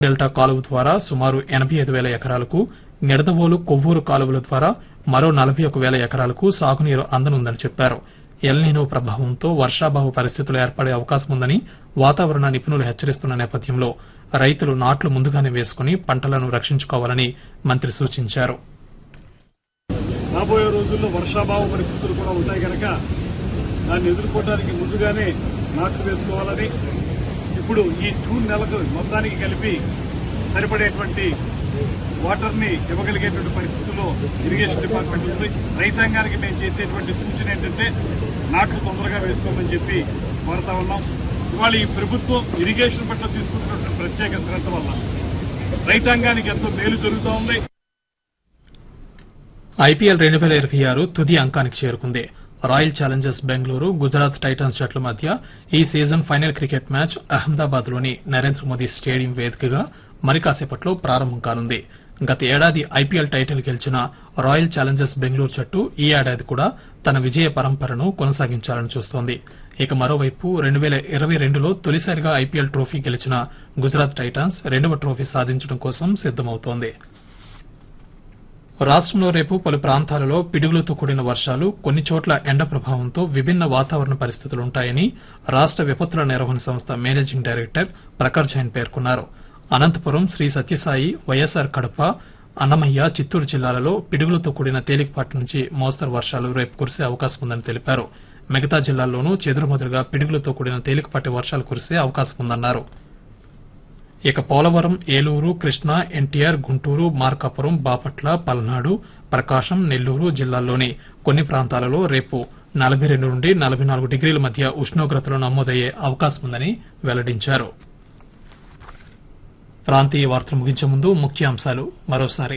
delta కాలువ ద్వారా సుమారు ఎనబై ఐదు వేల ఎకరాలకు నిడదవోలు కొవ్వూరు కాలువల ద్వారా మరో నలభై ఒక వేల ఎకరాలకు సాగునీరు అందనుందని చెప్పారు ఎల్నినో ప్రభావంతో వర్షాభావ పరిస్థితులు ఏర్పడే అవకాశం ఉందని వాతావరణ నిపుణులు హెచ్చరిస్తున్న నేపథ్యంలో రైతులు నాట్లు ముందుగానే వేసుకుని పంటలను రక్షించుకోవాలని మంత్రి సూచించారు రాబోయే రోజుల్లో వర్షాభావ పరిస్థితులు కూడా ఉంటాయి కనుక దాన్ని ఎదుర్కోవడానికి ముందుగానే నాట్లు వేసుకోవాలని ఇప్పుడు ఈ జూన్ నెలకు మొత్తానికి కలిపి సరిపడేటువంటి వాటర్ ని ఇవ్వగలిగేటువంటి పరిస్థితుల్లో ఇరిగేషన్ డిపార్ట్మెంట్ ఉంది రైతాంగానికి మేము చేసేటువంటి సూచన ఏంటంటే నాట్లు తొందరగా వేసుకోమని చెప్పి కోరుతా ఉన్నాం ఇవాళ ఈ ప్రభుత్వం ఇరిగేషన్ పట్ల తీసుకుంటున్నటువంటి ప్రత్యేక శ్రద్ధ వల్ల రైతాంగానికి ఎంతో మేలు జరుగుతూ ఉంది ఐపీఎల్ రెండు వేల ఇరవై ఆరు తుది అంకానికి చేరుకుంది Royal Challengers Bengaluru Gujarat Titans జట్ల మధ్య ఈ season final cricket match Ahmedabad లోని నరేంద్ర మోదీ స్టేడియం వేదికగా మరి కాసేపట్లో ప్రారంభం కానుంది గత ఏడాది ఐపీఎల్ టైటిల్ గెలిచిన రాయల్ ఛాలెంజర్స్ బెంగళూరు జట్టు ఈ ఏడాది కూడా తన విజయ పరంపరను కొనసాగించాలని చూస్తోంది ఇక మరోవైపు రెండు వేల ఇరవై రెండులో తొలిసారిగా ఐపీఎల్ ట్రోఫీ గెలిచిన గుజరాత్ టైటాన్స్ రెండవ ట్రోఫీ సాధించడం కోసం సిద్దమవుతోంది రాష్ట్రంలో రేపు పలు ప్రాంతాలలో పిడుగులతో కూడిన వర్షాలు కొన్ని చోట్ల ఎండ ప్రభావంతో విభిన్న వాతావరణ పరిస్థితులుంటాయని రాష్ట విపత్తుల నిర్వహణ సంస్థ మేనేజింగ్ డైరెక్టర్ ప్రఖర్ జైన్ పేర్కొన్నారు అనంతపురం శ్రీ సత్యసాయి వైఎస్సార్ కడప అన్నమయ్య చిత్తూరు జిల్లాలలో పిడుగులతో కూడిన తేలికపాటి నుంచి మోస్తరు వర్షాలు రేపు కురిసే అవకాశం ఉందని తెలిపారు మిగతా జిల్లాల్లోనూ చెదురుమదురుగా పిడుగులతో కూడిన తేలికపాటి వర్షాలు కురిసే అవకాశం ఉందన్నారు ఇక పోలవరం ఏలూరు కృష్ణా ఎన్టీఆర్ గుంటూరు మార్కాపురం బాపట్ల పల్నాడు ప్రకాశం నెల్లూరు జిల్లాల్లోని కొన్ని ప్రాంతాలలో రేపు నలభై రెండు నుండి నలభై నాలుగు డిగ్రీల మధ్య ఉష్ణోగ్రతలు నమోదయ్యే అవకాశం ఉందని వెల్లడించారు ప్రాంతీయ వార్తలు ముగించే ముందు ముఖ్యాంశాలు మరోసారి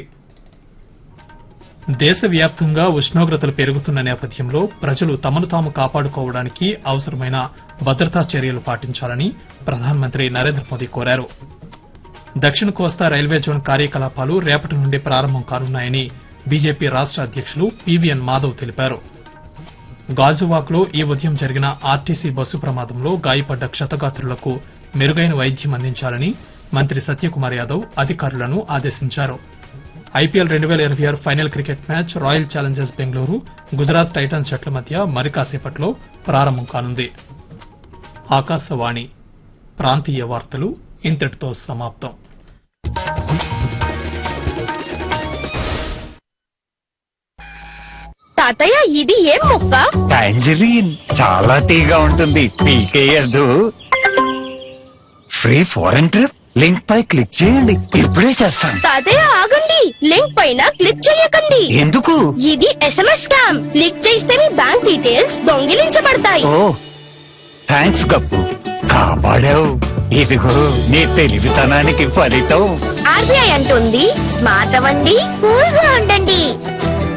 దేశవ్యాప్తంగా ఉష్ణోగ్రతలు పెరుగుతున్న నేపథ్యంలో ప్రజలు తమను తాము కాపాడుకోవడానికి అవసరమైన భద్రతా చర్యలు పాటించాలని ప్రధానమంత్రి నరేంద్ర మోదీ కోరారు దక్షిణ కోస్తా రైల్వే జోన్ కార్యకలాపాలు రేపటి నుండి ప్రారంభం కానున్నాయని బీజేపీ రాష్ట అధ్యక్షులు పీవీఎన్ మాధవ్ తెలిపారు గాజువాక్లో ఈ ఉదయం జరిగిన ఆర్టీసీ బస్సు ప్రమాదంలో గాయపడ్డ క్షతగాత్రులకు మెరుగైన వైద్యం అందించాలని మంత్రి సత్యకుమార్ యాదవ్ అధికారులను ఆదేశించారు ఐపీఎల్ రెండు వేల ఇరవై ఆరు final cricket match Royal Challengers Bengaluru Gujarat Titans జట్ల మధ్య మరి కాసేపట్లో ప్రారంభం కానుంది ఆకాశవాణి ప్రాంతీయ వార్తలు ఇంతటితో సమాప్తం తాతయ్య ఇది ఏం మొక్క టాంజరీన్ చాలా తీగా ఉంటుంది పీకేయద్దు ఫ్రీ ఫారెన్ ట్రిప్ లింక్ పై క్లిక్ చేయండి ఇప్పుడే చేస్తాను తాతయ్య ఆగండి లింక్ పైన క్లిక్ చేయకండి ఎందుకు ఇది ఎస్ఎంఎస్ స్కామ్ క్లిక్ చేస్తే మీ బ్యాంక్ డీటెయిల్స్ దొంగిలించబడతాయి ఓ థ్యాంక్స్ గప్పు కాపాడావు ఇదిగో నీ తెలివితనానికి ఫలితం ఆర్బీఐ అంటుంది స్మార్ట్ అవ్వండి కూల్ గా ఉండండి